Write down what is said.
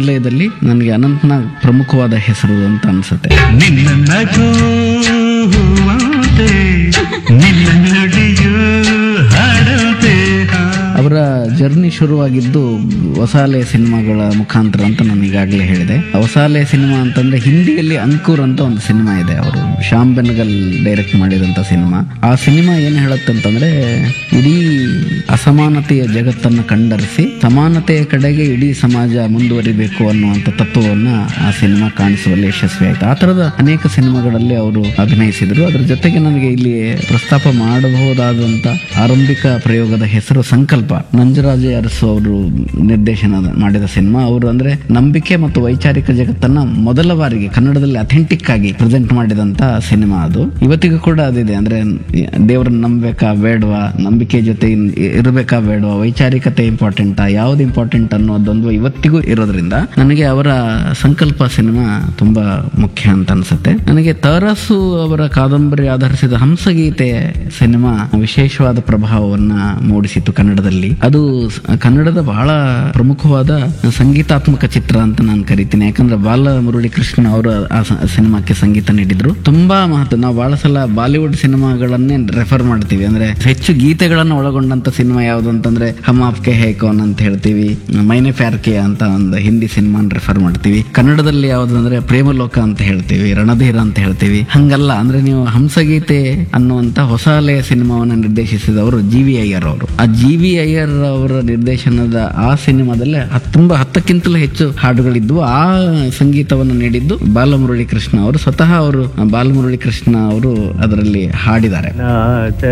ವಲಯದಲ್ಲಿ ನನಗೆ ಅನಂತನಾಗ್ ಪ್ರಮುಖವಾದ ಹೆಸರು ಅಂತ ಅನ್ಸುತ್ತೆ ನಿನ್ನ ನಗುವಂತೆ ನಿನ್ನ ನುಡಿಯು ಹಾಡಂತೆ ಅವರ ಜರ್ನಿ ಶುರುವಾಗಿದ್ದು ಹೊಸಾಲೆ ಸಿನಿಮಾಗಳ ಮುಖಾಂತರ ಅಂತ ನಾನು ಈಗಾಗಲೇ ಹೇಳಿದೆ ಹೊಸಾಲೆ ಸಿನಿಮಾ ಅಂತಂದ್ರೆ ಹಿಂದಿಯಲ್ಲಿ ಅಂಕುರ್ ಅಂತ ಒಂದು ಸಿನಿಮಾ ಇದೆ ಅವರು ಶ್ಯಾಮ್ ಬೆನಗಲ್ ಡೈರೆಕ್ಟ್ ಮಾಡಿದಂತ ಸಿನಿಮಾ ಆ ಸಿನಿಮಾ ಏನ್ ಹೇಳುತ್ತಂತಂದ್ರೆ ಇಡೀ ಅಸಮಾನತೆಯ ಜಗತ್ತನ್ನು ಕಂಡರಿಸಿ ಸಮಾನತೆಯ ಕಡೆಗೆ ಇಡೀ ಸಮಾಜ ಮುಂದುವರಿಬೇಕು ಅನ್ನುವಂಥ ತತ್ವವನ್ನ ಆ ಸಿನಿಮಾ ಕಾಣಿಸುವಲ್ಲಿ ಯಶಸ್ವಿ ಆಯ್ತು ಆ ತರದ ಅನೇಕ ಸಿನಿಮಾಗಳಲ್ಲಿ ಅವರು ಅಭಿನಯಿಸಿದರು ಅದ್ರ ಜೊತೆಗೆ ನನಗೆ ಇಲ್ಲಿ ಪ್ರಸ್ತಾಪ ಮಾಡಬಹುದಾದಂತ ಆರಂಭಿಕ ಪ್ರಯೋಗದ ಹೆಸರು ಸಂಕಲ್ಪ ನಂಜರಾಜ ಅರಸು ಅವರು ನಿರ್ದೇಶನ ಮಾಡಿದ ಸಿನಿಮಾ ಅವರು ಅಂದ್ರೆ ನಂಬಿಕೆ ಮತ್ತು ವೈಚಾರಿಕ ಜಗತ್ತನ್ನ ಮೊದಲ ಬಾರಿಗೆ ಕನ್ನಡದಲ್ಲಿ ಅಥೆಂಟಿಕ್ ಆಗಿ ಪ್ರೆಸೆಂಟ್ ಮಾಡಿದಂತ ಸಿನಿಮಾ ಅದು ಇವತ್ತಿಗೂ ಕೂಡ ಅದಿದೆ ಅಂದ್ರೆ ದೇವ್ರನ್ನ ನಂಬೇಕಾ ಬೇಡವಾ ನಂಬಿಕೆ ಜೊತೆ ಇನ್- ಇರಬೇಕಾ ಬೇಡವಾ ವೈಚಾರಿಕತೆ ಇಂಪಾರ್ಟೆಂಟಾ ಯಾವ್ದು ಇಂಪಾರ್ಟೆಂಟ್ ಅನ್ನೋದೊಂದು ಇವತ್ತಿಗೂ ಇರೋದ್ರಿಂದ ನನಗೆ ಅವರ ಸಂಕಲ್ಪ ಸಿನಿಮಾ ತುಂಬಾ ಮುಖ್ಯ ಅಂತ ಅನ್ಸುತ್ತೆ ನನಗೆ ತರಸು ಅವರ ಕಾದಂಬರಿ ಆಧರಿಸಿದ ಹಂಸಗೀತೆ ಸಿನಿಮಾ ವಿಶೇಷವಾದ ಪ್ರಭಾವವನ್ನ ಮೂಡಿಸಿತು ಕನ್ನಡದಲ್ಲಿ ಅದು ಸ- ಕನ್ನಡದ ಬಹಳ ಪ್ರಮುಖವಾದ ಸಂಗೀತಾತ್ಮಕ ಚಿತ್ರ ಅಂತ ನಾನು ಕರಿತೀನಿ ಯಾಕಂದ್ರೆ ಬಾಲ ಮುರಳಿ ಕೃಷ್ಣ ಅವರು ಆ ಸ- ಸಿನಿಮಾಕ್ಕೆ ಸಂಗೀತ ನೀಡಿದ್ರು ತುಂಬಾ ಮಹತ್ವ ನಾವು ಬಹಳ ಸಲ ಬಾಲಿವುಡ್ ಸಿನಿಮಾಗಳನ್ನೇ ರೆಫರ್ ಮಾಡ್ತೀವಿ ಅಂದ್ರೆ ಹೆಚ್ಚು ಗೀತೆಗಳನ್ನು ಒಳಗೊಂಡಂತ ಸಿನಿಮಾ ಯಾವುದು ಅಂತಂದ್ರೆ ಹಮ್ ಆಪ್ಕೆ ಹೇ ಕೌನ್ ಅಂತ ಹೇಳ್ತೀವಿ ಮೈನೆ ಪ್ಯಾರ್ ಕೆ ಅಂತ ಒಂದು ಹಿಂದಿ ಸಿನಿಮಾನ ರೆಫರ್ ಮಾಡ್ತೀವಿ ಕನ್ನಡದಲ್ಲಿ ಯಾವ್ದು ಅಂದ್ರೆ ಪ್ರೇಮಲೋಕ ಅಂತ ಹೇಳ್ತೀವಿ ರಣಧೀರ ಅಂತ ಹೇಳ್ತೀವಿ ಹಂಗಲ್ಲ ಅಂದ್ರೆ ನೀವು ಹಂಸಗೀತೆ ಅನ್ನುವಂತ ಹೊಸ ಅಲೆಯ ಸಿನಿಮಾವನ್ನು ನಿರ್ದೇಶಿಸಿದವರು ಜಿ ವಿ ಅಯ್ಯರ್ ಅವರು ಆ ಜಿ ವಿ ಅಯ್ಯರ್ ಅವರ ನಿರ್ದೇಶನದ ಆ ಸಿನಿಮಾದಲ್ಲಿ ಹತ್- ತುಂಬಾ ಹತ್ತಕ್ಕಿಂತಲೂ ಹೆಚ್ಚು ಹಾಡುಗಳಿದ್ವು ಆ ಸಂಗೀತವನ್ನು ನೀಡಿದ್ದು ಬಾಲಮುರಳಿ ಕೃಷ್ಣ ಅವರು ಸ್ವತಃ ಅವರು ಬಾಲಮುರಳಿ ಕೃಷ್ಣ ಅವರು ಅದರಲ್ಲಿ ಹಾಡಿದ್ದಾರೆ ನಾಚ